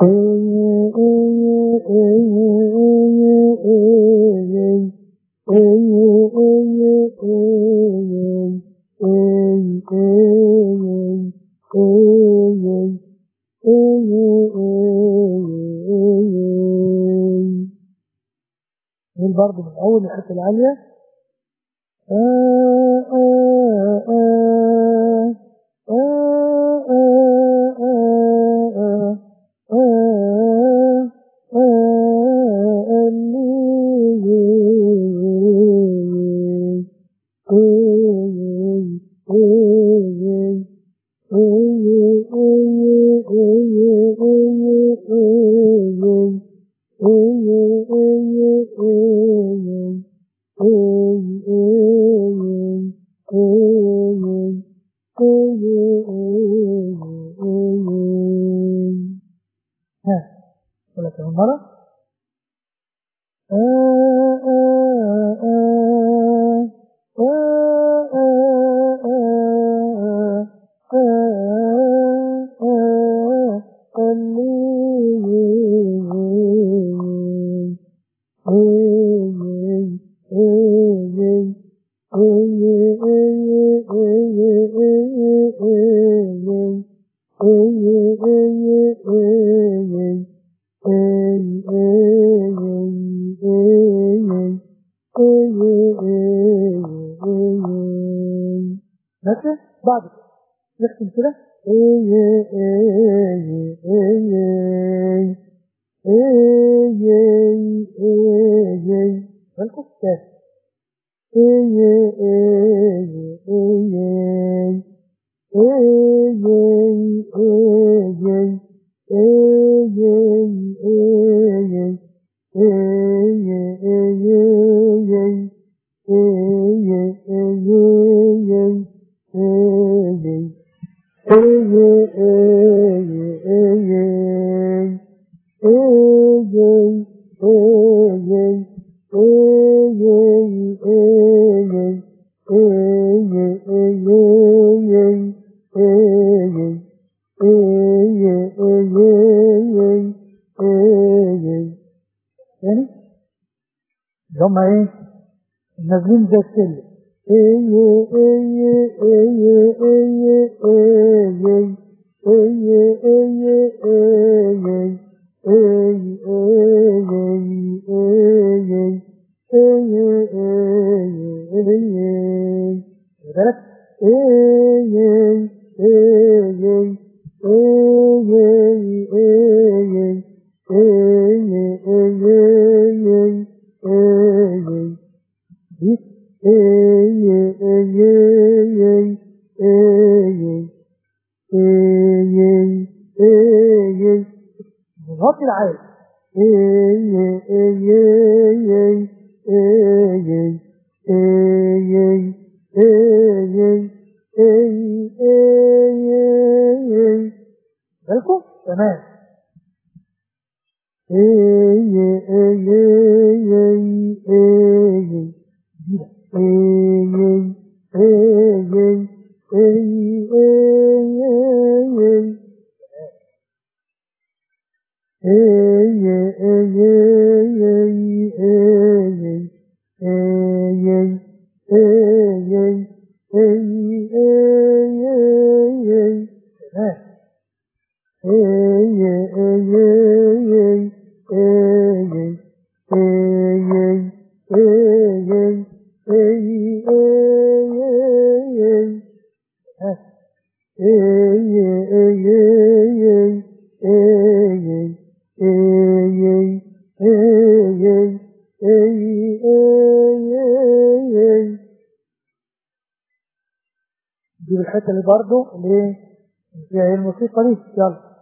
برضه من أول الحتة العالية ولا كمان مرة ماشي بعد كده نختم كده بالكم تاني تاني اللي هم ايه نازلين زي السلم بالك دي غطي العين بالكم تمام تمام دي الحته اللي برضه اللي ايه فيها ايه الموسيقى دي يلا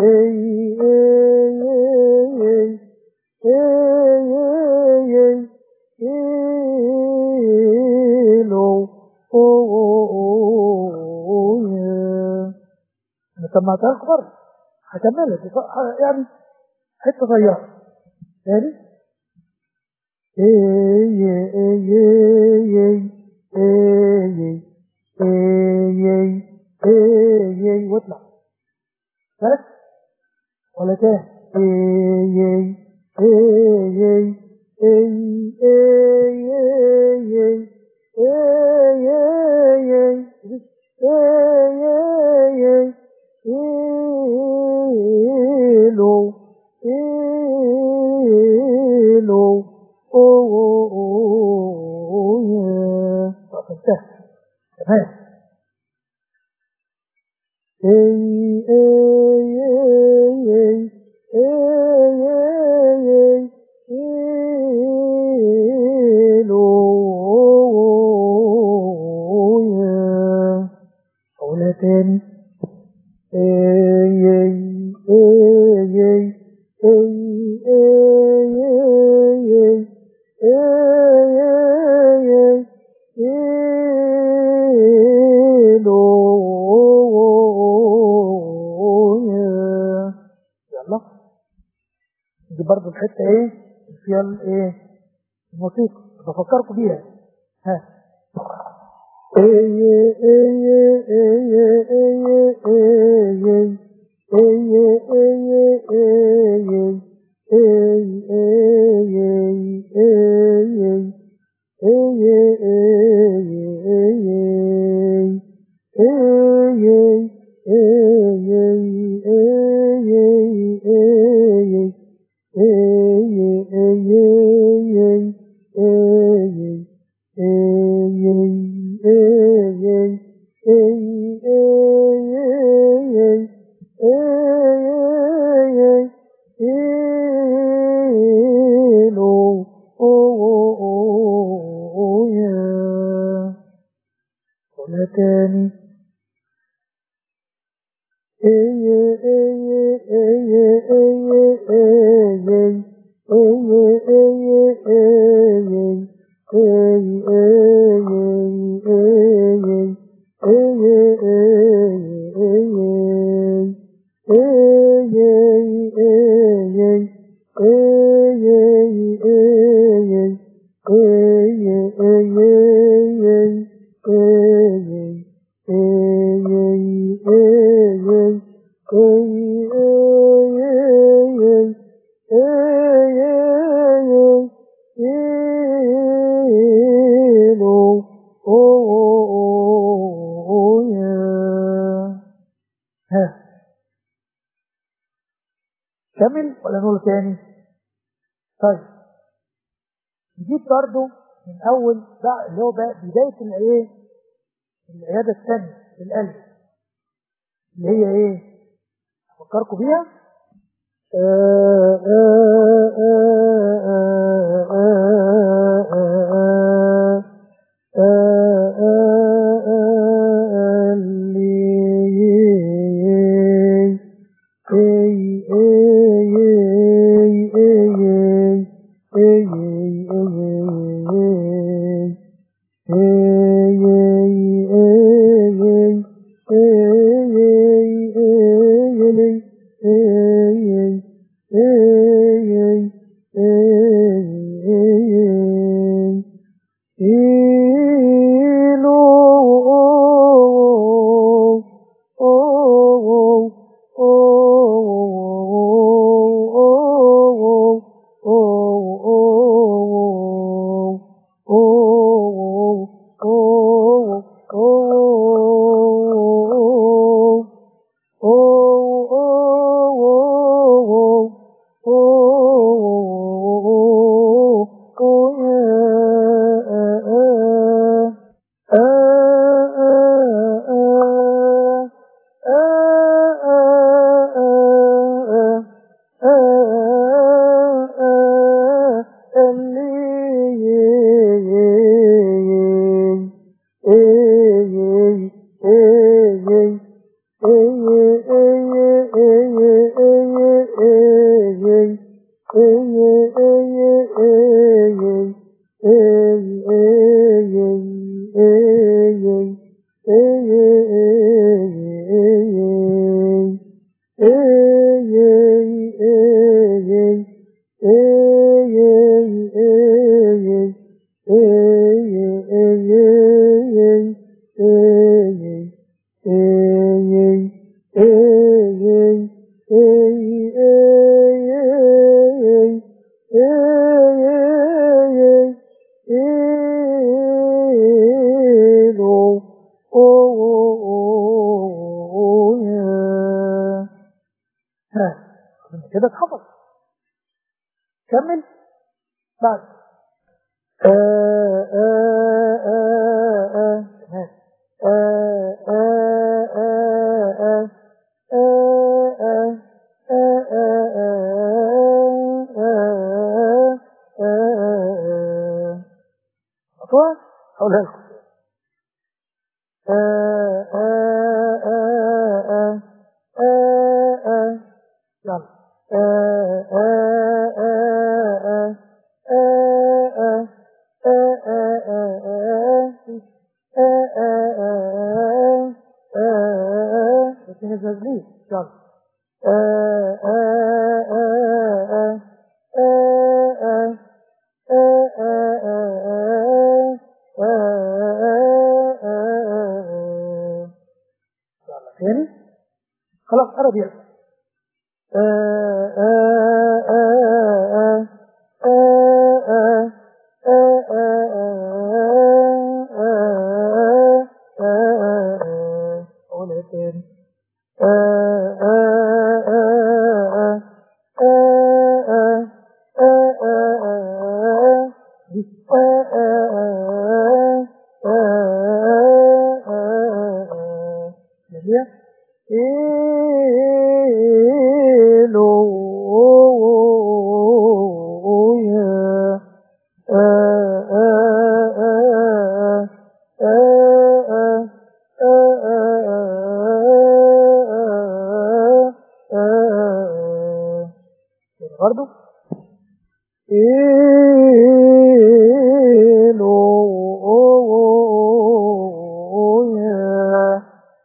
انا سمعتها لك بره هكملها يعني حته صغيره تاني واطلع بس ولا تاني تمام أقولها تاني يلا دي برضو الحته ايه فيها الايه الموسيقى بفكركم بيها ها ولا تاني ها كمل ولا نقول تاني طيب نجيب برضو من اول بقى اللي هو بقى بدايه الايه العياده الثانيه للقلب اللي هي ايه افكركم بيها كده اتحفظ كمل بعد أطوى أقولها لكم يلا لكن التدريس يلا يلا تاني خلاص قرب يلا أقولها تاني جميع إلويا برضو إلويا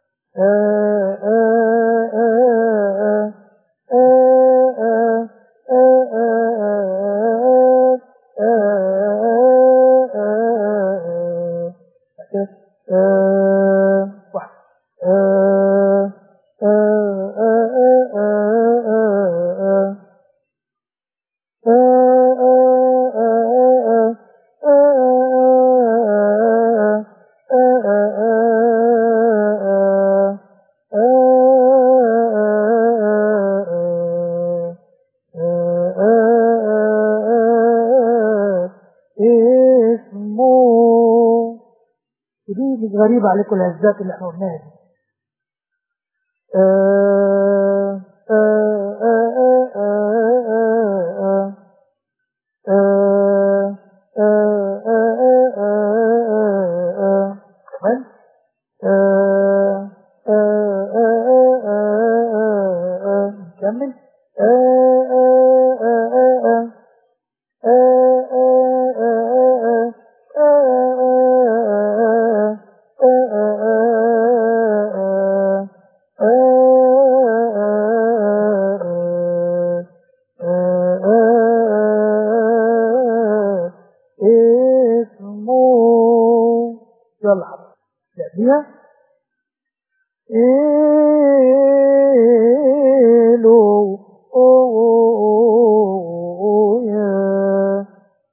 اسمه ودي مش غريبة عليكم الهزات اللي احنا قلناها دي آه، آه، آه، آه، آه، آه، آه، آه، آه، آه. كمان آه، آه، آه، آه، آه، آه. نكمل آه، آه، آه، آه، آه. اسمه يلا حبيبي لا بيها إلو يا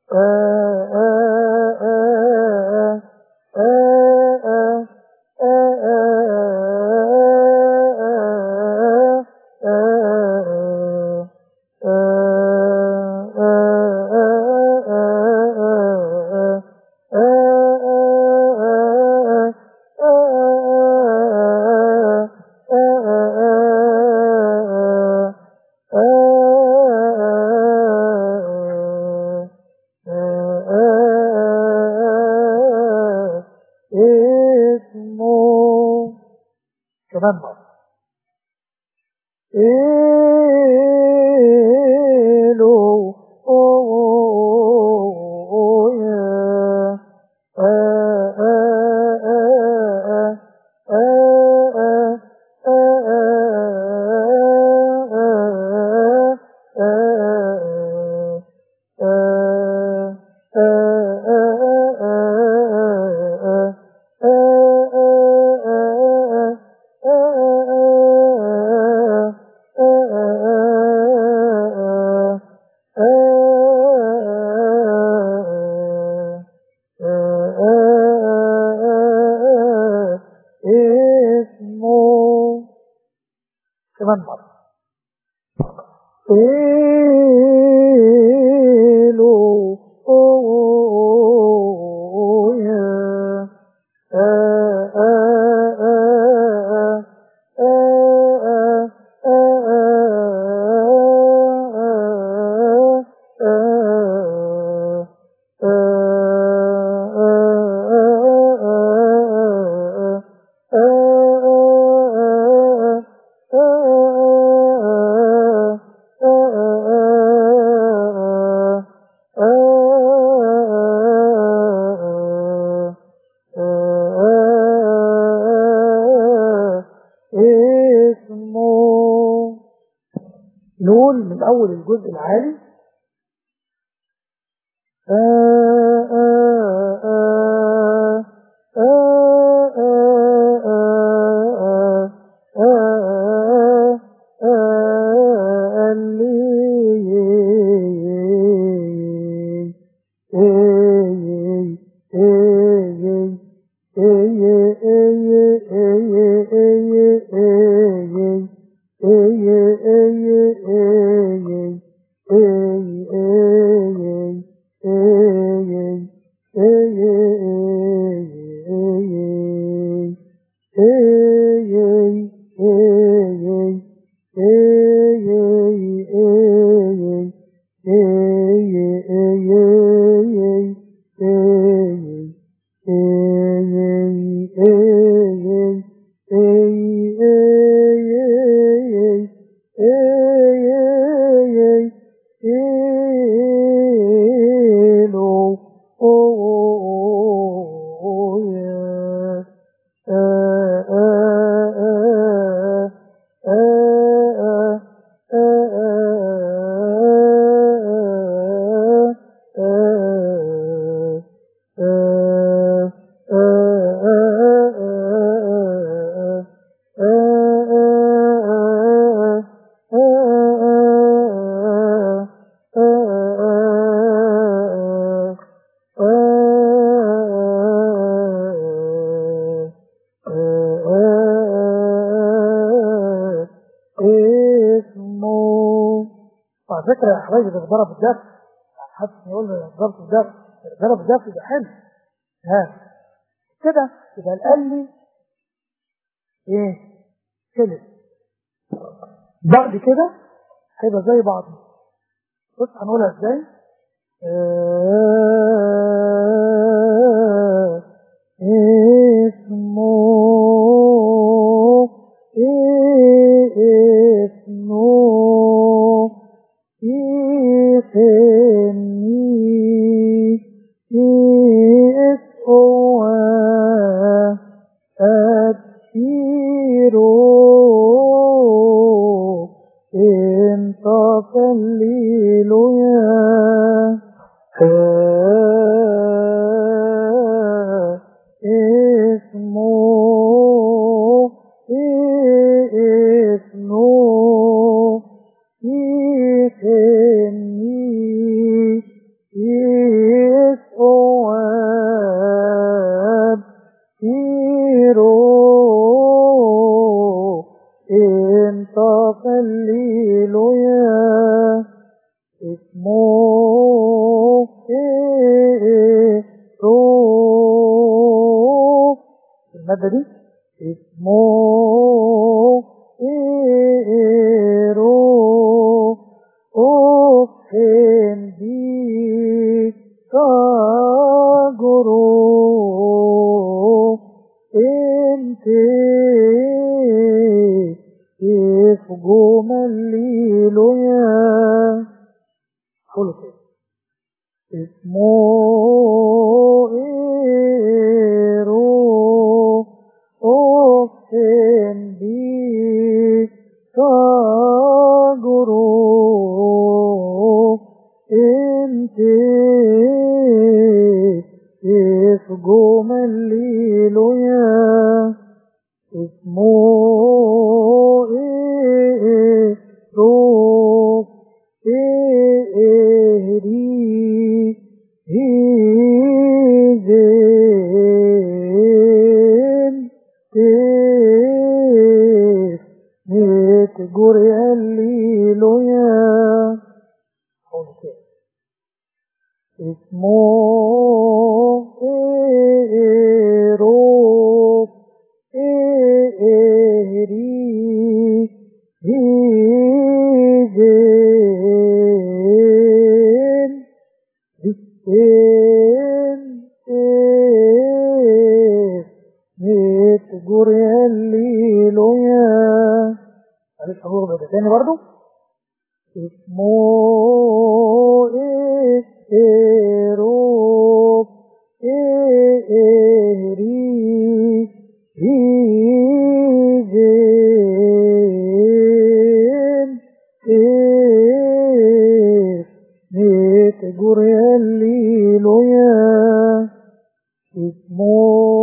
اسمه كمان مرة إلو يا اسمه كمان مرة اسمه نقول من أول الجزء العالي اسمه على فكرة يا حبايبي ده ضرب الدف حد يقول لي ضرب الدف ضرب الدف ده حلو ها كده يبقى قال لي ايه كده بعد كده هيبقى زي بعض بص هنقولها ازاي آه اسمه إيه اسمه يفني يسوى أبشروا انت فليل يا اسمه اسمه يفني يسوى أبشروا انت فليل يا اسمه روح المادة دي اسمه روح أفهم بي تجرو انت يفجو مليل يا قولوا كده اسمه إيرو أفهم بي تجرو انت يفجو مليل يا اسمه إيرو هيزين تيس نتجري الليلويا قول كده اسمه إيروب إيري هيزين بالسين إيه نتجري الليلويا معلش هنقول بقى تاني برضو اسمه إيه إيروب إيري هيزين إيه نتجري الليلويا اسمه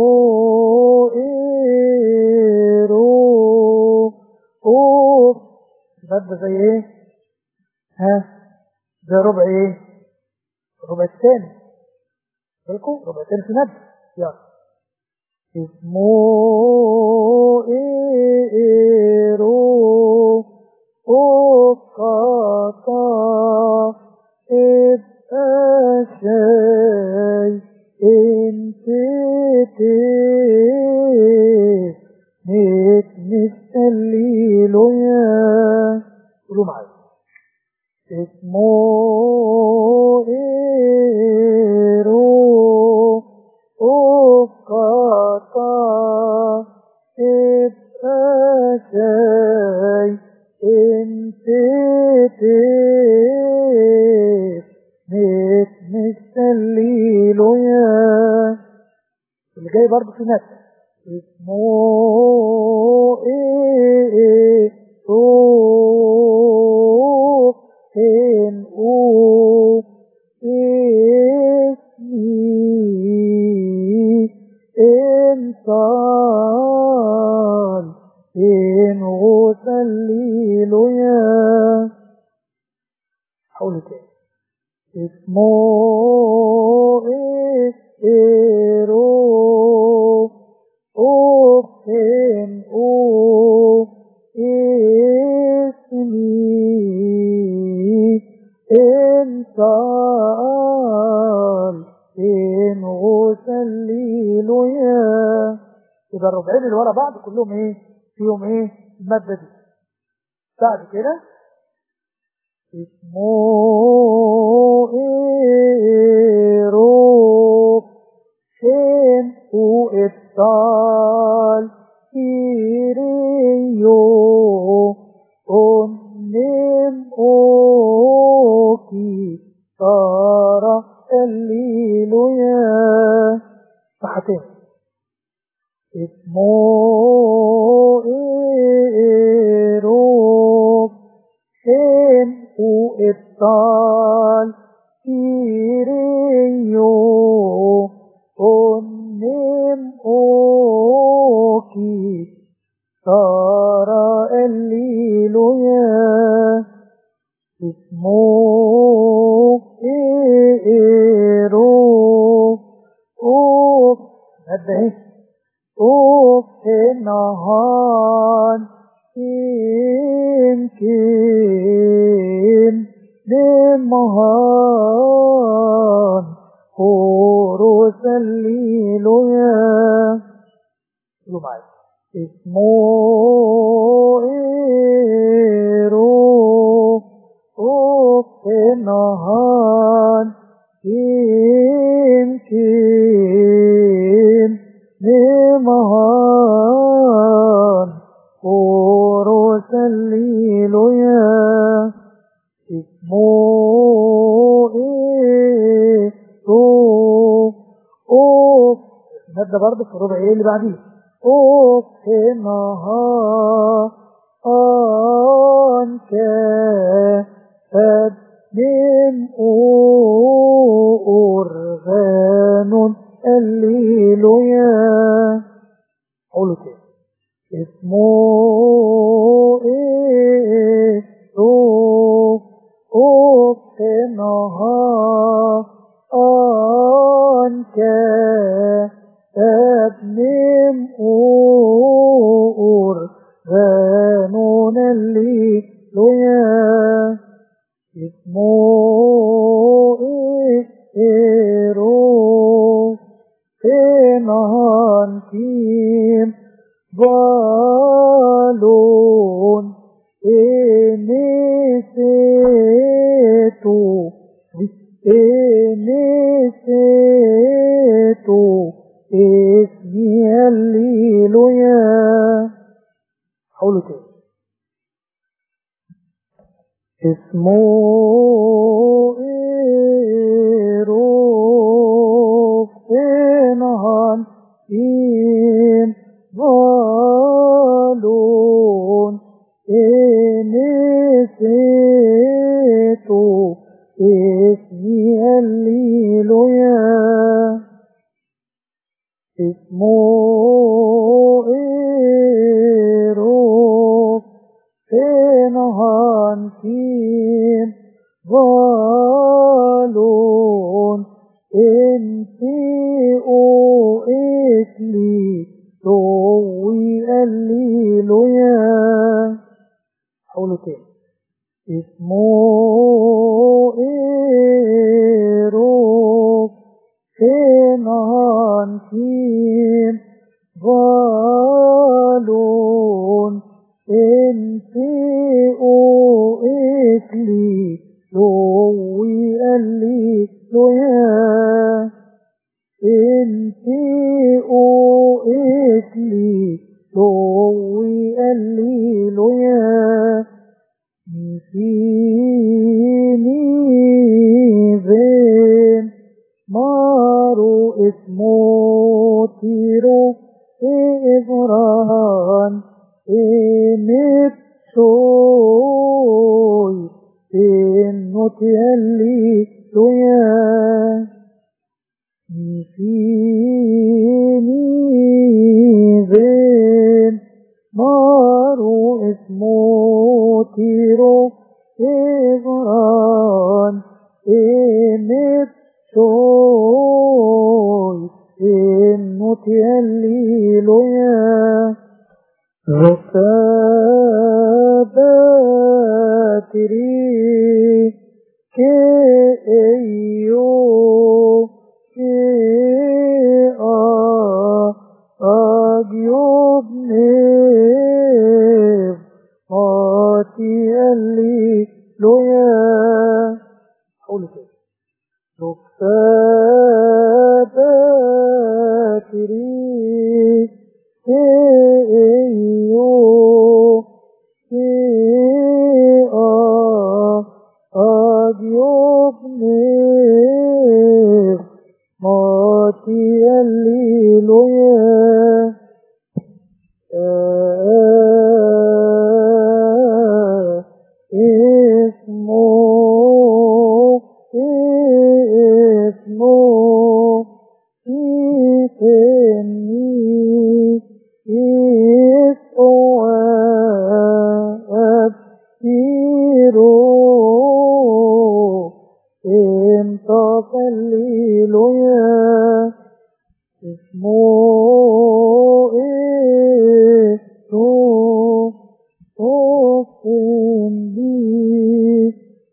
إيروب أوف مادة زي إيه؟ ها؟ زي ربع إيه؟ ربع الثاني بالكم ربع الثاني في مادة يلا اسمه إيروب أوف قطع ابقى شيء انت نتمس الليلويا قولوا معايا اسمه إيرو أفقاطا ابقى شيء انت نتمس الليلويا اللي جاي برضه في نفس اسمه ايه او ان او اسمي انسان ان غسليلويا حول تاني اسمه إيرو أوبن أو اسمي إنسان إن غسليلويا يبقى الربعين اللي ورا بعض كلهم ايه فيهم ايه المادة دي بعد كده اسمه إيروب شين وإبطال إيريو أنم أوكي ترى الليلويا صحتين اسمه إيروب شين وإبطال كيريو أنم أوكي ترى الليلويا اسمه إيرو أوف هذا إيه أوف النهار يمكن لمهان خروس الليلويا قولوا معايا اسمه إيرو أوف النهار يمكن لمهان خروس الليلويا اسمه إيرو أوف المادة برضه في الربع ايه اللي بعديه أوف النهار أنك قد من أورغان الليلويا قولوا كده اسمه إيه أوف أوف النهار اسمه إيرو فينهان كيم بالون إنسيتو إنسيتو اسمي الليلويا حولوا تاني اسمه إيروف إنهان إن بالون إنسيتو اسمي الليلويا اسمه إيروف فينهان كين بالون انتيئو إكلي توي الليلويا حولوا تاني اسمه إيروف فينهان كين بالون انتيئو إكلي لوي اللي لويا انتيئو إكلي لوي اللي لويا نسيني بين مارو اسمه تيرو إبران إنت شوي إنو تيالي لويا نسيني بين مارو اسمه تيرو إبران إنت شوي إنو تيالي لويا ركباتري كأيو كأ أجيب نيب آتي اللي لويا حول كده ركباتري كأيو كأ أجيب نيب ماتي اللي لويا اسمه اسمه يتني يسوى تيرو انت قليلويا اسمه ايه تو توفن بي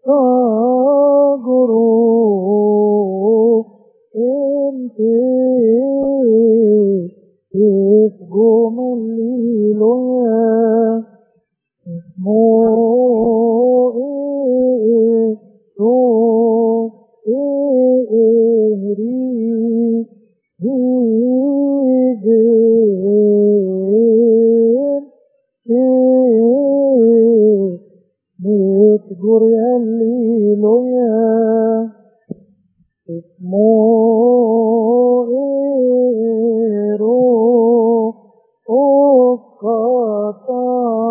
تاجرو انت اسجو من ليلويا اسمه ايه تو ايه ري هيجين ايه بتجر الليلويا اسمه ايه رو اوكاتا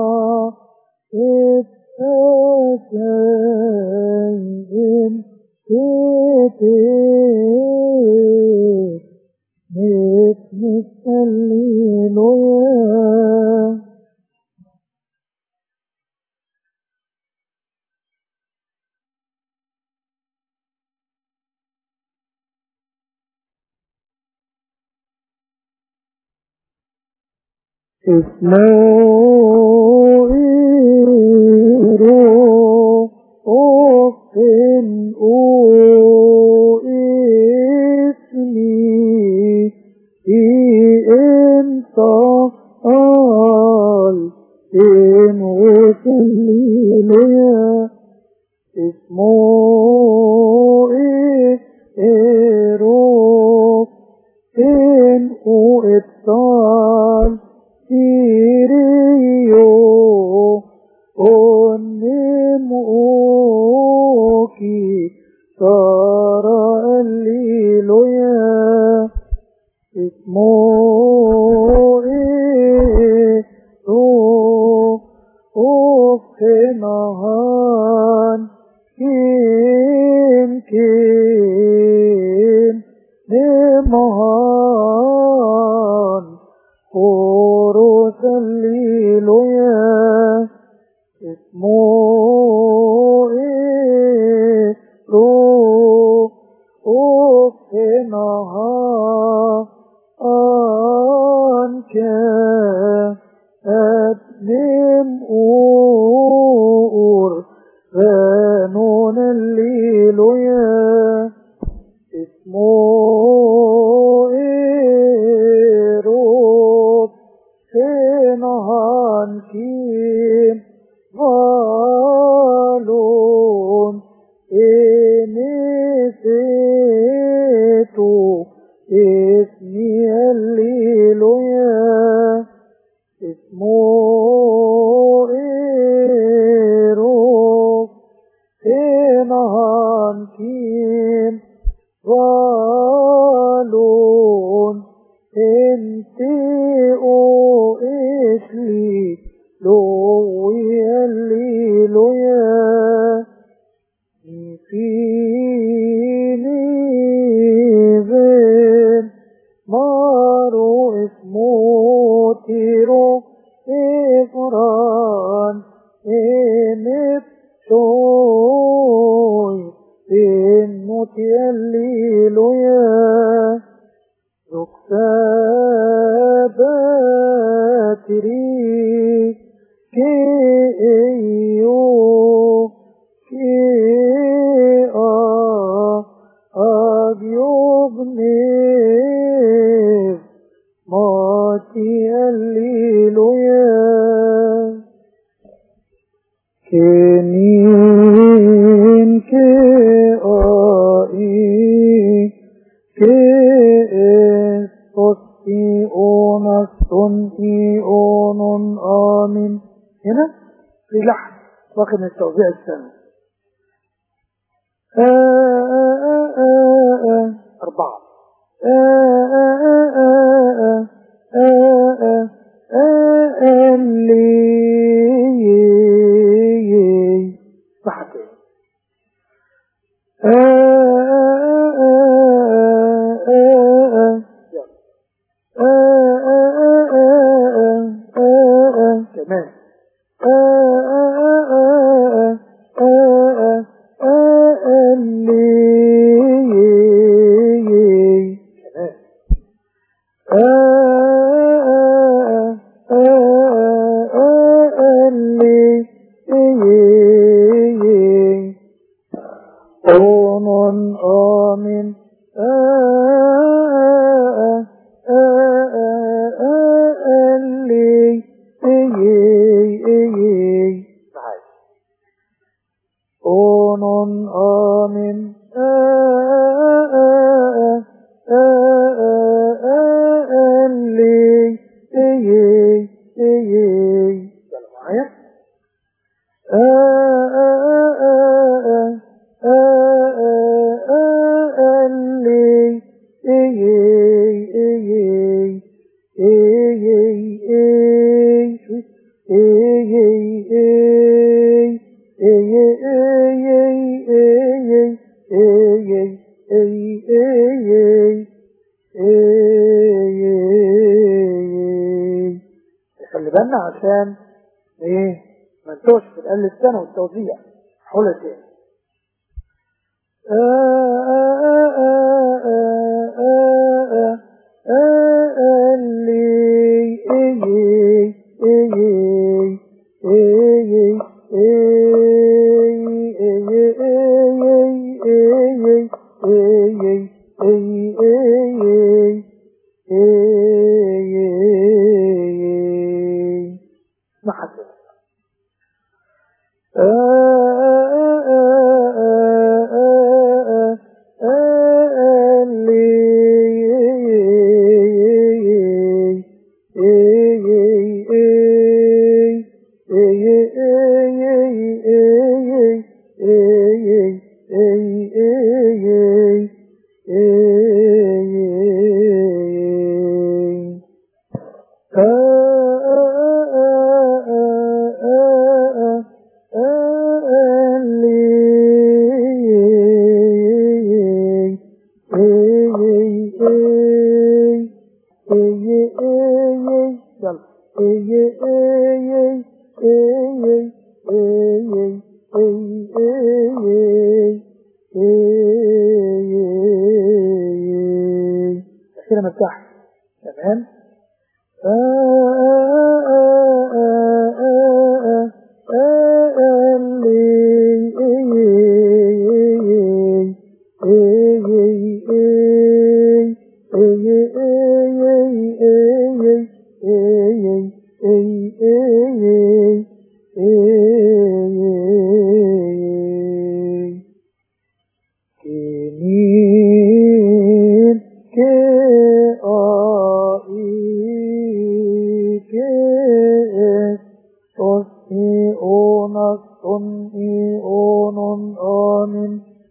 اتساكين اتساكين باسمك الليلويا اسمه إيرو اسمه ايه ايروك ان وابطال سيريو ونموكي صار الليلويا اسمه ايه روح وفنهان كين كين نمهان خروس الليلويا اسمه ايه روح وفنهان كين أدنم أور غانون الليلويا اسمه إيروب سنهان كيم غالون إنسيتو اسمي الليلويا اسمه إيروب سنهان كيم غالون انتي او اسلي لوي الليلويا فيني بين مارو اسمه تيرو إفران إنب شوي إن موتي الليلويا ركساباتري كي إيو كي آه أجيوب نيف ماتي الليلويا كنين كي آئي كي إسطي أونستن إيون آمين هنا في لحن واخد من التوزيع الثاني آه آه آه آه أربعة صح كده كمان كمان Onon amin. Eli, معايا Onon amin. Eli, يلا معايا خلي بالنا عشان ايه ما نتوش في الأقل السنة والتوزيع حول تاني اسمعها كده كده مرتاح تمام Kenin ke ai ke tos i onas ton i onon amin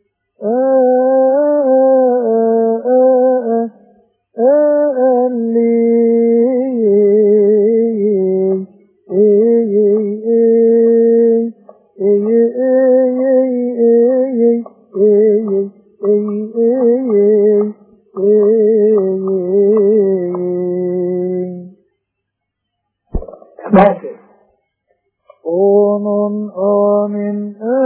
ماشي onon amin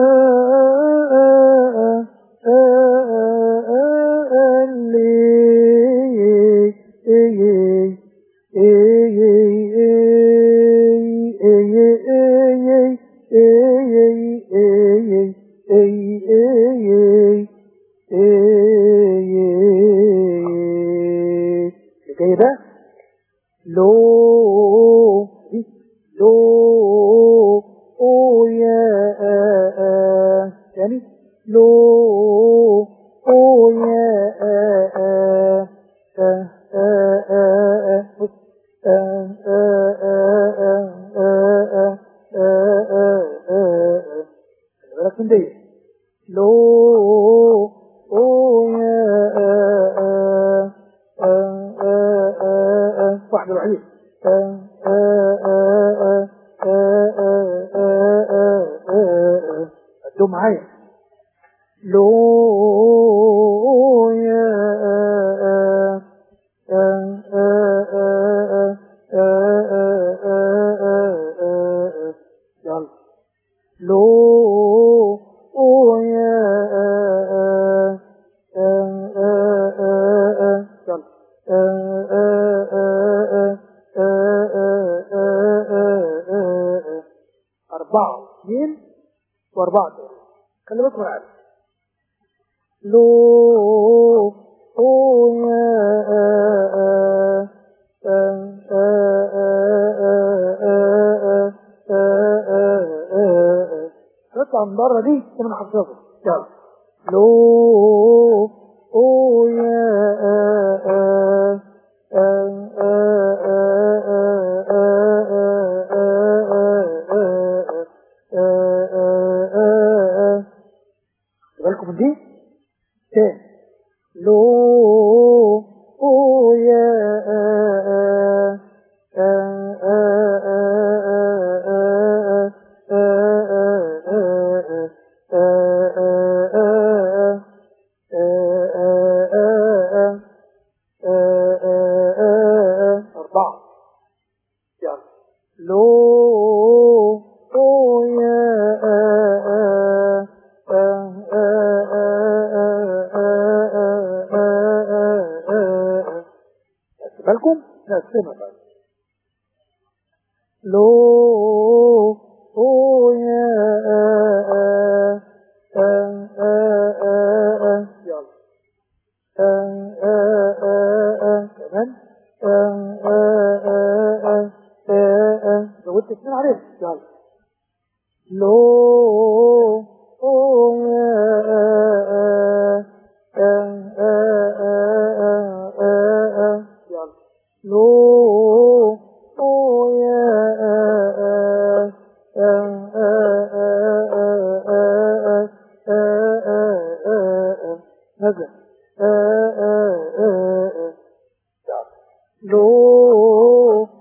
جاي ده لو لو او يا تاني لو او يا بص خلي بالك من دي لو او يا واحدة وحيد قدوم معايا لو يا يلا لو يا يلا أربعة اثنين وأربعة تاني خلي بالك من العدد لو تطلع من بره دي انا محفظها يلا لو خلي بالكم من دي تاني لو يا أربعة يلا لو يا خلي بالكم نقسمها بقى لو يا يلا كمان زودت اثنين عليهم يلا لو يلا لو نزل يلا لو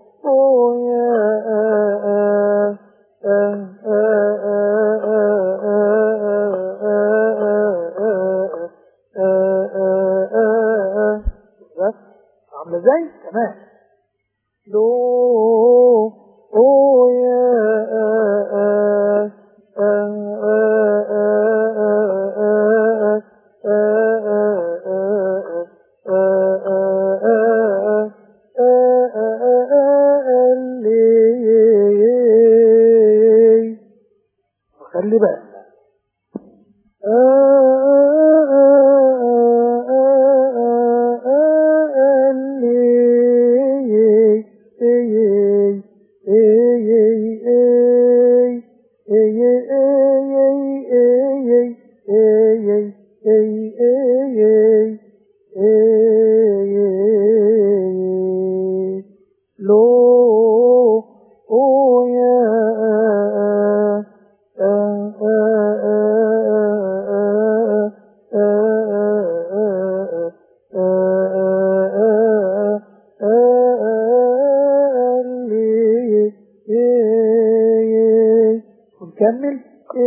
بس عامله ازاي كمان لو Lo, oh yeah, ونكمل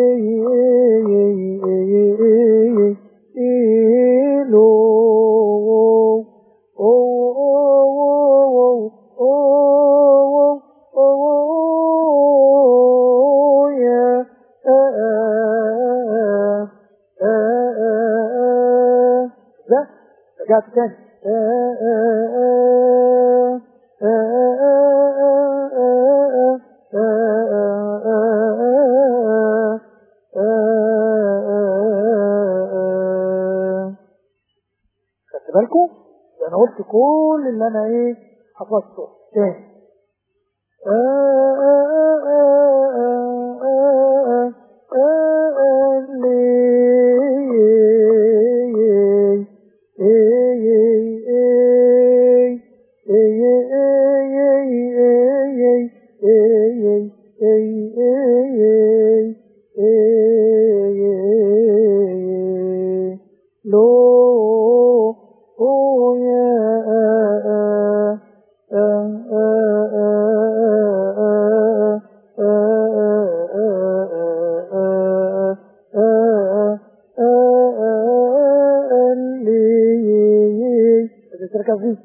ده رجعت تاني خدت بالكم؟ انا قلت كل اللي انا ايه حفظته تاني Lo, oh yeah, تركز فيه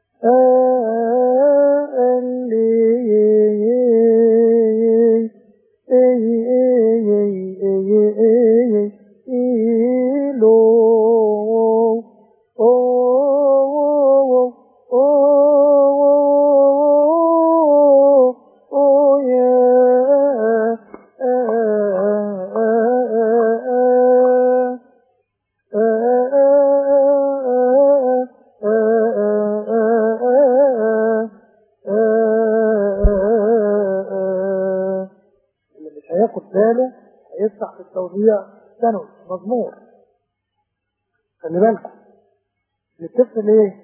اللي مش هياخد باله هيفتح في التوزيع ثانوي مضمون خلي بالكم الطفل ايه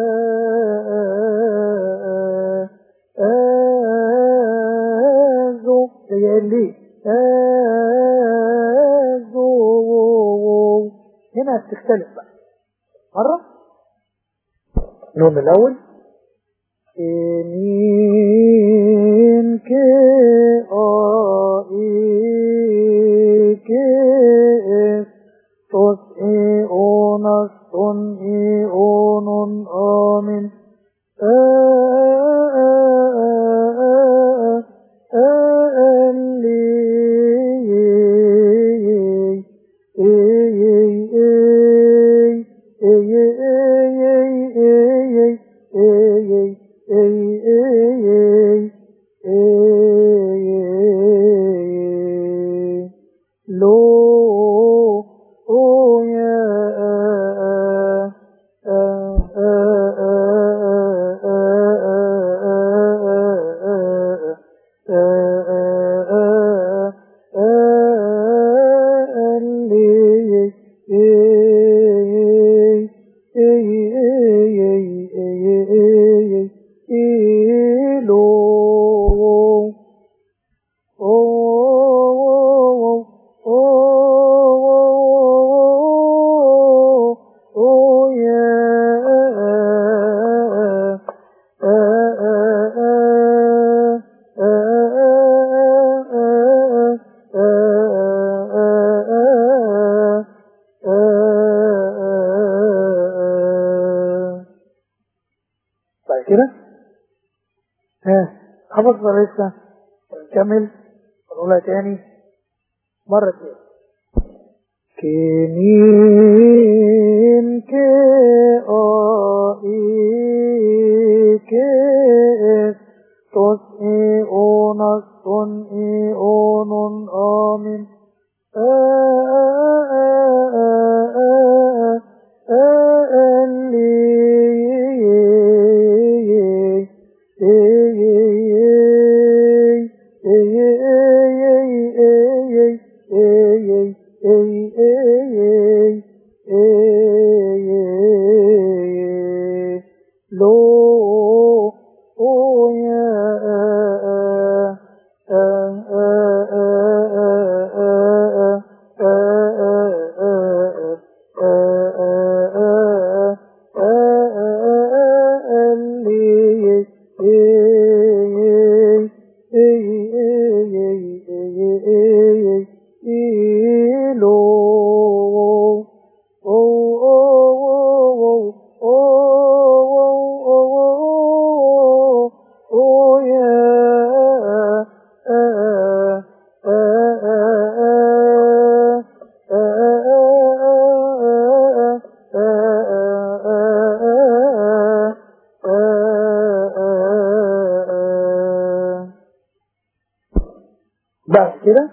آزو هي ليه آزو هنا هتختلف بقى مرة اللون الأول إنين كي آي كي توس إي أونس تن إي أونن آمين Lo, oh yeah, Lo, oh, oh, oh, oh, yeah. طيب كده ها حفظ ولا لسه نكمل نقولها تاني مرة تاني كنين كي آي كي توس إي أونس تن إي أونن آمين لو أو يا بعد كده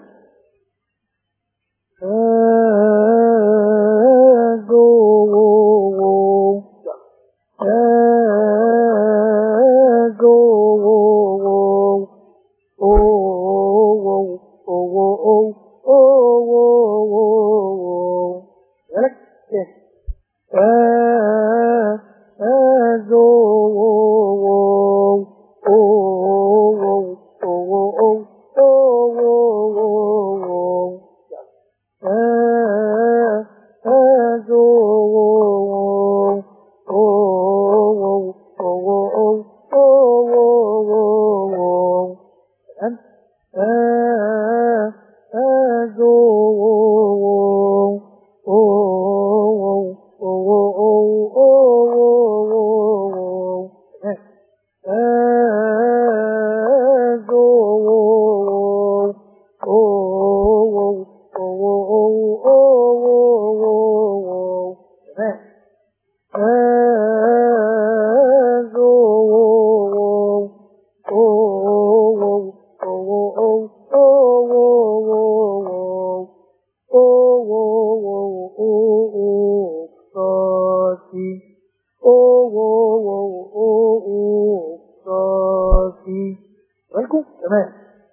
بالكم تمام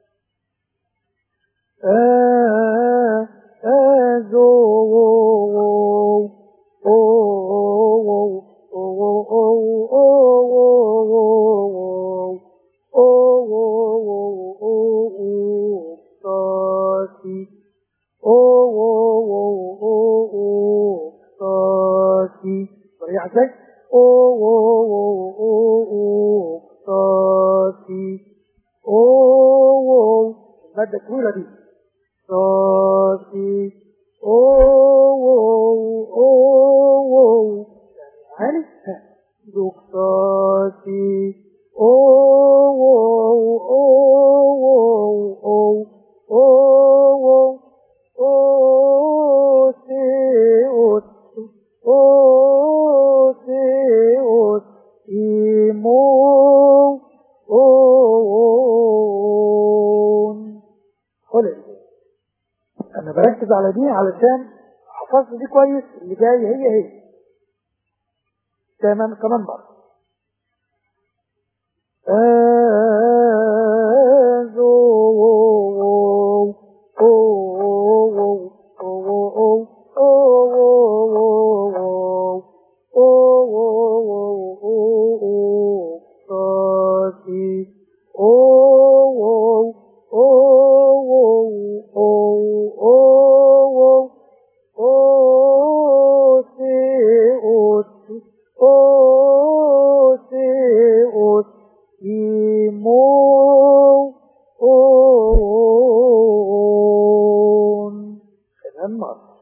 برجع ازاي المادة الطويلة دي صافي يعني ها دوك صافي انا بركز على دي علشان حفظت دي كويس اللي جاي هي هي كمان كمان مرة كمان مرة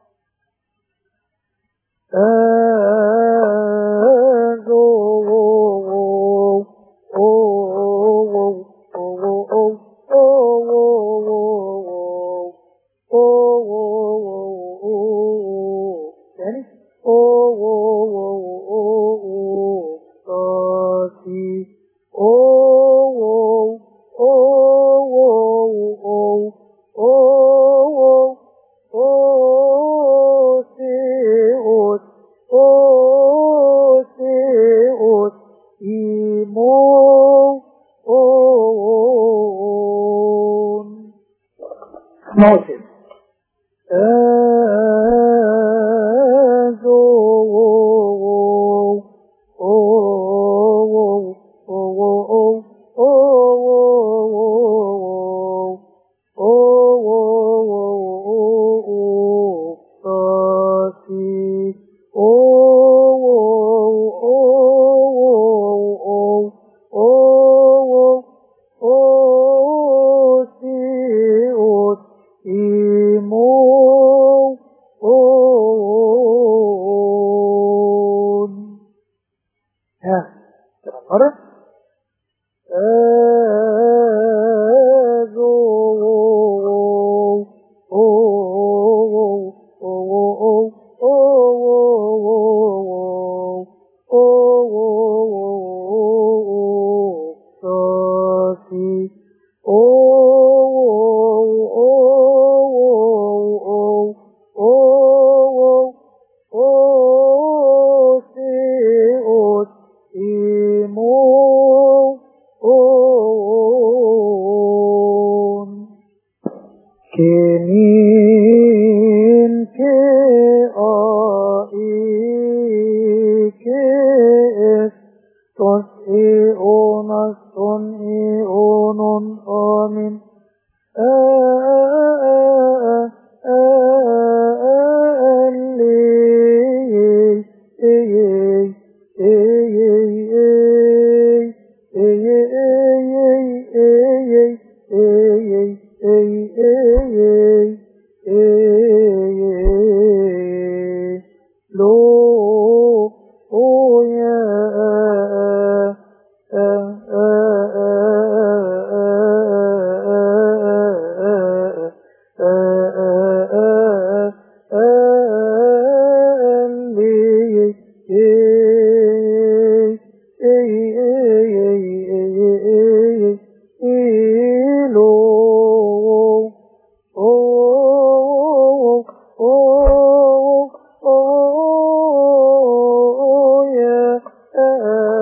تاني موسم Ikees tos eonas ton eonon amin. Lo, oh yeah. Oh, oh, oh, yeah.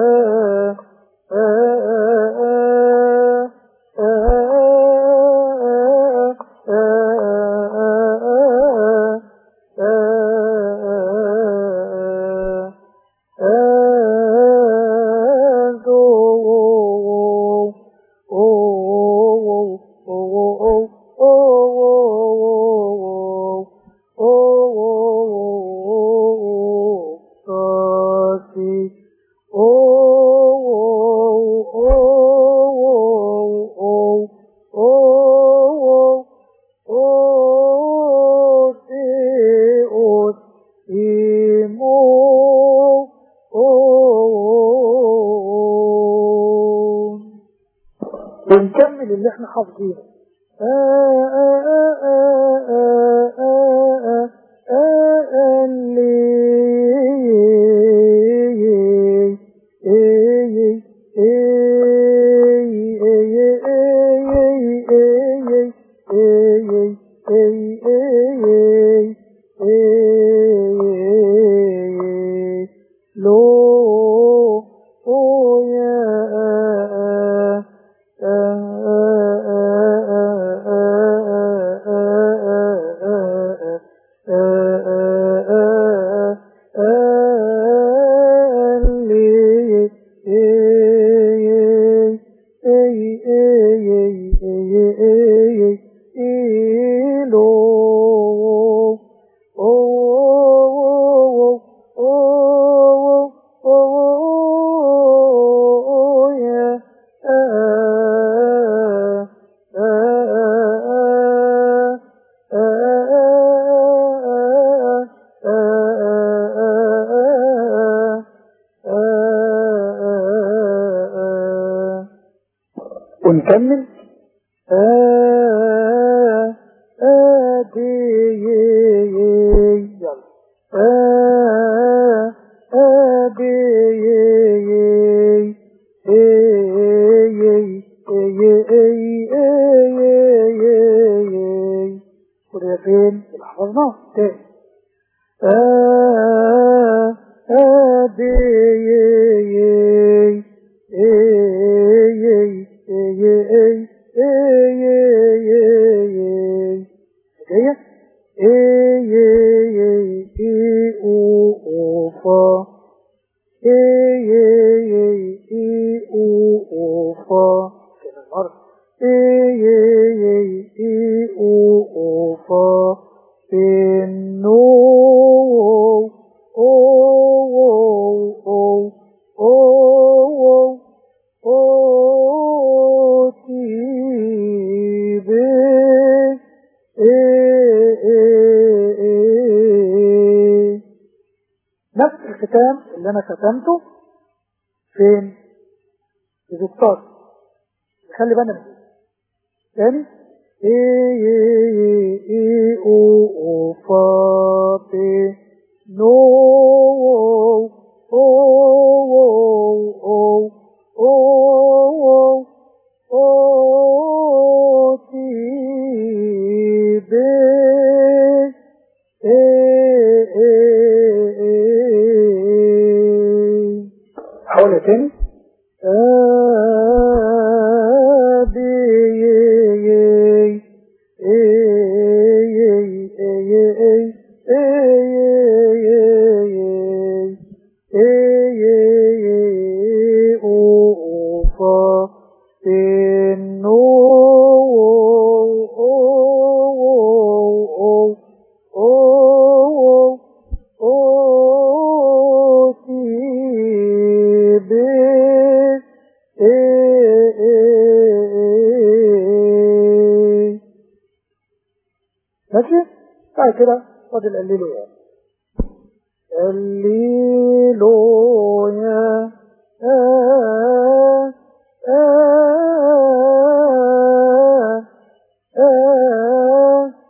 ونكمل اللي احنا حافظينه Lo, oh yeah. Oh, yeah. ونكمل وده فين؟ اللي حفظناه تاني جاية كده مرة نفس الختام اللي انا ختمته فين؟ في دكتور خلي بالنا منه تاني اي اي اي او او فا بي نو او او او او او تي بي اي اي اي حاول تاني آه بعد كده فاضل الليلويا الليلويا آه آه آه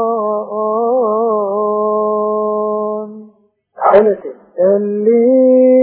الليل